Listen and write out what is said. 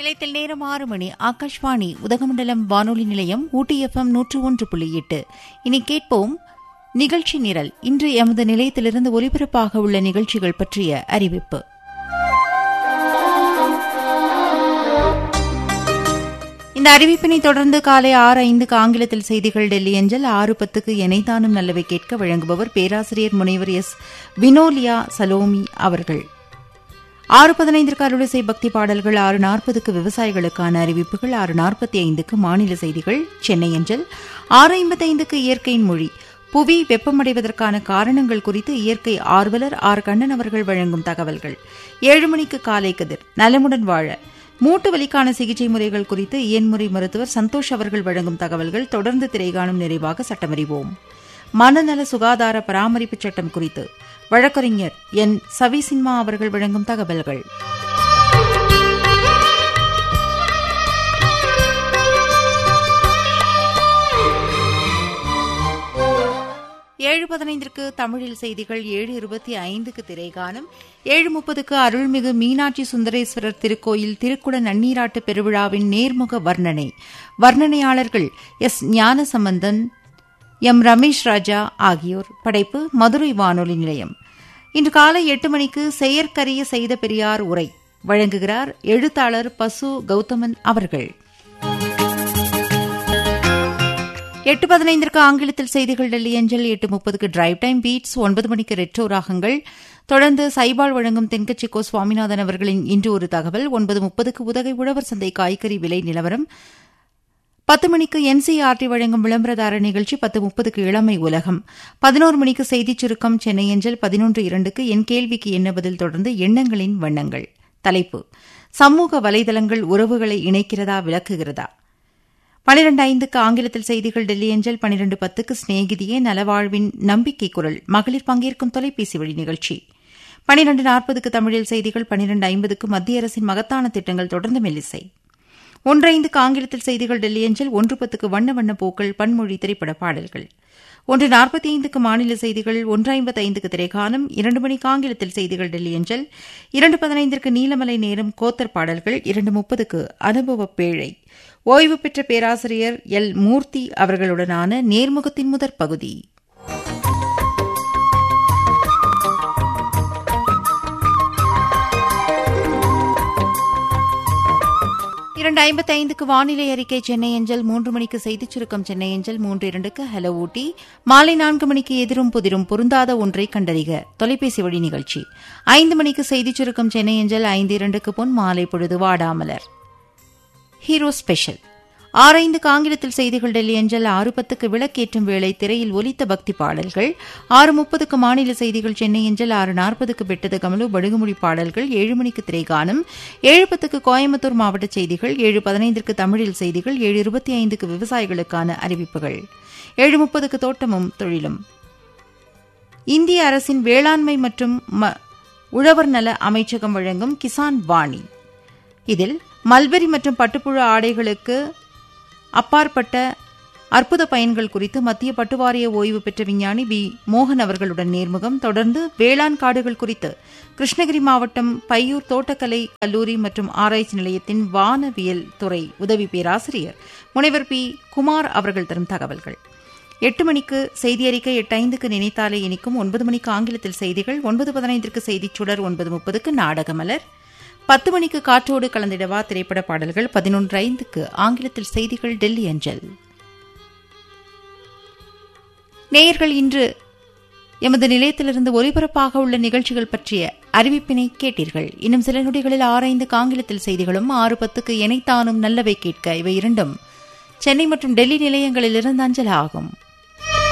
நிலையத்தில் நேரம் ஆறு மணி ஆகாஷ்வாணி உதகமண்டலம் வானொலி நிலையம் ஊட்டி எஃப்எம் நூற்று ஒன்று புள்ளி எட்டு இனி கேட்போம் நிகழ்ச்சி நிரல் இன்று எமது நிலையத்திலிருந்து ஒலிபரப்பாக உள்ள நிகழ்ச்சிகள் பற்றிய அறிவிப்பு இந்த அறிவிப்பினை தொடர்ந்து காலை ஆறு ஐந்துக்கு ஆங்கிலத்தில் செய்திகள் டெல்லி அஞ்சல் ஆறு பத்துக்கு எனைதானும் நல்லவை கேட்க வழங்குபவர் பேராசிரியர் முனைவர் எஸ் வினோலியா சலோமி அவர்கள் ஆறு பதினைந்திற்கு அருளிசை பக்தி பாடல்கள் ஆறு நாற்பதுக்கு விவசாயிகளுக்கான அறிவிப்புகள் ஆறு நாற்பத்தி ஐந்துக்கு மாநில செய்திகள் சென்னை அஞ்சல் ஆறு ஐம்பத்தைந்துக்கு இயற்கையின் மொழி புவி வெப்பமடைவதற்கான காரணங்கள் குறித்து இயற்கை ஆர்வலர் ஆர் கண்ணன் அவர்கள் வழங்கும் தகவல்கள் ஏழு மணிக்கு காலை கதிர் நலமுடன் வாழ மூட்டு வலிக்கான சிகிச்சை முறைகள் குறித்து இயன்முறை மருத்துவர் சந்தோஷ் அவர்கள் வழங்கும் தகவல்கள் தொடர்ந்து திரைகாணும் நிறைவாக சட்டமறிவோம் மனநல சுகாதார பராமரிப்பு சட்டம் குறித்து வழக்கறிஞர் என் சவி சின்மா அவர்கள் வழங்கும் தகவல்கள் ஏழு பதினைந்திற்கு தமிழில் செய்திகள் ஏழு இருபத்தி ஐந்துக்கு திரைகாணும் ஏழு முப்பதுக்கு அருள்மிகு மீனாட்சி சுந்தரேஸ்வரர் திருக்கோயில் திருக்குட நன்னீராட்டு பெருவிழாவின் நேர்முக வர்ணனை வர்ணனையாளர்கள் எஸ் ஞானசம்பந்தன் எம் ரமேஷ் ராஜா ஆகியோர் படைப்பு மதுரை வானொலி நிலையம் இன்று காலை எட்டு மணிக்கு செயற்கரிய செய்த பெரியார் உரை வழங்குகிறார் எழுத்தாளர் பசு கௌதமன் அவர்கள் எட்டு பதினைந்திற்கு ஆங்கிலத்தில் செய்திகள் டெல்லி அஞ்சல் எட்டு முப்பதுக்கு டிரைவ் டைம் பீட்ஸ் ஒன்பது மணிக்கு ரெட்ரோ ராகங்கள் தொடர்ந்து சைபால் வழங்கும் தென்கட்சி கோ சுவாமிநாதன் அவர்களின் இன்று ஒரு தகவல் ஒன்பது முப்பதுக்கு உதகை உழவர் சந்தை காய்கறி விலை நிலவரம் பத்து மணிக்கு என்சிஆர்டி வழங்கும் விளம்பரதார நிகழ்ச்சி பத்து முப்பதுக்கு இளமை உலகம் பதினோரு மணிக்கு செய்திச் சுருக்கம் சென்னை அஞ்சல் பதினொன்று இரண்டுக்கு என் கேள்விக்கு என்ன பதில் தொடர்ந்து எண்ணங்களின் வண்ணங்கள் தலைப்பு சமூக வலைதளங்கள் உறவுகளை இணைக்கிறதா விளக்குகிறதா பனிரெண்டு ஐந்துக்கு ஆங்கிலத்தில் செய்திகள் டெல்லி அஞ்சல் பனிரெண்டு பத்துக்கு சிநேகிதியே நலவாழ்வின் நம்பிக்கை குரல் மகளிர் பங்கேற்கும் தொலைபேசி வழி நிகழ்ச்சி பனிரெண்டு நாற்பதுக்கு தமிழில் செய்திகள் பனிரெண்டு ஐம்பதுக்கு மத்திய அரசின் மகத்தான திட்டங்கள் தொடர்ந்து மெல்லிசை ஒன்றைந்துக்கு ஆங்கிலத்தில் செய்திகள் டெல்லி அஞ்சல் ஒன்று பத்துக்கு வண்ண வண்ண பூக்கள் பன்மொழி திரைப்பட பாடல்கள் ஒன்று நாற்பத்தி ஐந்துக்கு மாநில செய்திகள் ஒன்று ஐம்பத்தி ஐந்துக்கு திரைக்கானம் இரண்டு மணிக்கு ஆங்கிலத்தில் செய்திகள் டெல்லி அஞ்சல் இரண்டு பதினைந்திற்கு நீலமலை நேரம் கோத்தர் பாடல்கள் இரண்டு முப்பதுக்கு அனுபவ பேழை ஓய்வு பெற்ற பேராசிரியர் எல் மூர்த்தி அவர்களுடனான நேர்முகத்தின் முதற் பகுதி இரண்டு ஐம்பத்தி ஐந்துக்கு வானிலை அறிக்கை சென்னை அஞ்சல் மூன்று மணிக்கு செய்திச் சுருக்கம் சென்னை அஞ்சல் மூன்று இரண்டுக்கு ஹலோ ஊட்டி மாலை நான்கு மணிக்கு எதிரும் புதிரும் பொருந்தாத ஒன்றை கண்டறிக தொலைபேசி வழி நிகழ்ச்சி ஐந்து மணிக்கு செய்திச் சுருக்கம் சென்னை அஞ்சல் ஐந்து இரண்டுக்கு பொன் மாலை பொழுது வாடாமலர் ஹீரோ ஸ்பெஷல் ஆரைந்துக்கு ஆங்கிலத்தில் செய்திகள் டெல்லி அஞ்சல் ஆறு பத்துக்கு விளக்கேற்றும் வேளை திரையில் ஒலித்த பக்தி பாடல்கள் ஆறு முப்பதுக்கு மாநில செய்திகள் சென்னை அஞ்சல் ஆறு நாற்பதுக்கு பெட்டது கமலு படுகுமொழி பாடல்கள் ஏழு மணிக்கு திரைகானம் ஏழு பத்துக்கு கோயம்புத்தூர் மாவட்ட செய்திகள் ஏழு பதினைந்திற்கு தமிழில் செய்திகள் ஏழு இருபத்தி ஐந்துக்கு விவசாயிகளுக்கான அறிவிப்புகள் ஏழு முப்பதுக்கு தோட்டமும் தொழிலும் இந்திய அரசின் வேளாண்மை மற்றும் உழவர் நல அமைச்சகம் வழங்கும் கிசான் வாணி இதில் மல்பெரி மற்றும் பட்டுப்புழு ஆடைகளுக்கு அப்பாற்பட்ட அற்புத பயன்கள் குறித்து மத்திய பட்டுவாரிய ஓய்வு பெற்ற விஞ்ஞானி பி மோகன் அவர்களுடன் நேர்முகம் தொடர்ந்து வேளாண் காடுகள் குறித்து கிருஷ்ணகிரி மாவட்டம் பையூர் தோட்டக்கலை கல்லூரி மற்றும் ஆராய்ச்சி நிலையத்தின் வானவியல் துறை உதவி பேராசிரியர் முனைவர் பி குமார் அவர்கள் தரும் தகவல்கள் எட்டு மணிக்கு செய்தி அறிக்கை எட்டு ஐந்துக்கு நினைத்தாலே இனிக்கும் ஒன்பது மணிக்கு ஆங்கிலத்தில் செய்திகள் ஒன்பது பதினைந்திற்கு செய்திச் சுடர் ஒன்பது முப்பதுக்கு நாடகமலர் பத்து மணிக்கு காற்றோடு கலந்திடவா திரைப்பட பாடல்கள் பதினொன்று ஐந்துக்கு ஆங்கிலத்தில் செய்திகள் டெல்லி அஞ்சல் நேயர்கள் இன்று எமது நிலையத்திலிருந்து ஒலிபரப்பாக உள்ள நிகழ்ச்சிகள் பற்றிய அறிவிப்பினை கேட்டீர்கள் இன்னும் சில நொடிகளில் ஆரைந்துக்கு ஆங்கிலத்தில் செய்திகளும் ஆறு பத்துக்கு இணைத்தானும் நல்லவை கேட்க இவை இரண்டும் சென்னை மற்றும் டெல்லி நிலையங்களிலிருந்து அஞ்சல் ஆகும்